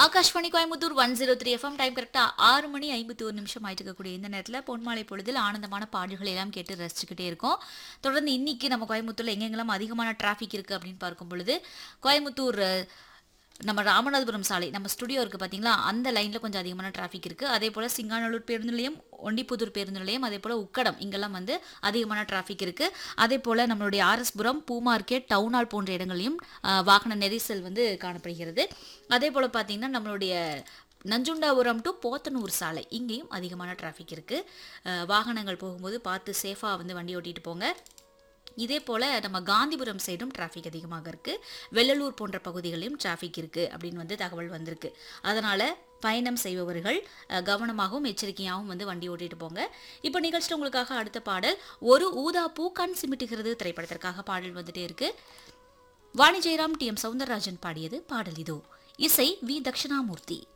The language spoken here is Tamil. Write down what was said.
Akashvani Coimbatore one zero three FM time கரெக்டாக ஆறு மணி ஐம்பத்தி ஒரு நிமிஷம் ஆயிட்டு இருக்கக்கூடிய இந்த நேரத்தில் பொன்மாலை பொழுதில் ஆனந்தமான பாடல்களை எல்லாம் கேட்டு ரசிச்சுக்கிட்டே இருக்கோம் தொடர்ந்து இன்னைக்கு நம்ம கோயம்புத்தூர்ல எங்கெங்கெல்லாம் அதிகமான டிராஃபிக் இருக்குது அப்படின்னு பார்க்கும் பொழுது கோயம்புத்தூர் அஹ், நம்ம ராமநாதபுரம் சாலை நம்ம ஸ்டுடியோ இருக்குது பார்த்தீங்களா அந்த லைனில் கொஞ்சம் அதிகமான டிராஃபிக் இருக்குது அதே போல் சிங்காநல்லூர் பேருந்து நிலையம் ஒண்டிப்புதூர் பேருந்து நிலையம் அதே போல் உக்கடம் இங்கெல்லாம் வந்து அதிகமான டிராஃபிக் இருக்குது அதே போல் நம்மளுடைய ஆர்எஸ்புரம் பூ மார்க்கெட் டவுன் ஹால் போன்ற இடங்களையும் அஹ், வாகன நெரிசல் வந்து காணப்படுகிறது அதே போல் பார்த்தீங்கன்னா நம்மளுடைய நஞ்சுண்டாபுரம் டு போத்தனூர் சாலை இங்கேயும் அதிகமான டிராஃபிக் இருக்குது வாகனங்கள் போகும்போது பார்த்து சேஃபாக வந்து வண்டி ஓட்டிட்டு போங்க இதே போல் நம்ம காந்திபுரம் சைடும் டிராஃபிக் அதிகமாக இருக்குது வெள்ளலூர் போன்ற பகுதிகளிலும் டிராஃபிக் இருக்குது அப்படின்னு வந்து தகவல் வந்திருக்கு அதனால் பயணம் செய்பவர்கள் அஹ், கவனமாகவும் எச்சரிக்கையாகவும் வந்து வண்டி ஓட்டிட்டு போங்க இப்போ நிகழ்ச்சியில் உங்களுக்காக அடுத்த பாடல் ஒரு ஊதா பூ கண் சிமிட்டுகிறது திரைப்படத்திற்காக பாடல் வந்துட்டே இருக்கு வாணி ஜெயராம் டி எம் சவுந்தரராஜன் பாடியது பாடல் இதோ இசை வி தட்சிணாமூர்த்தி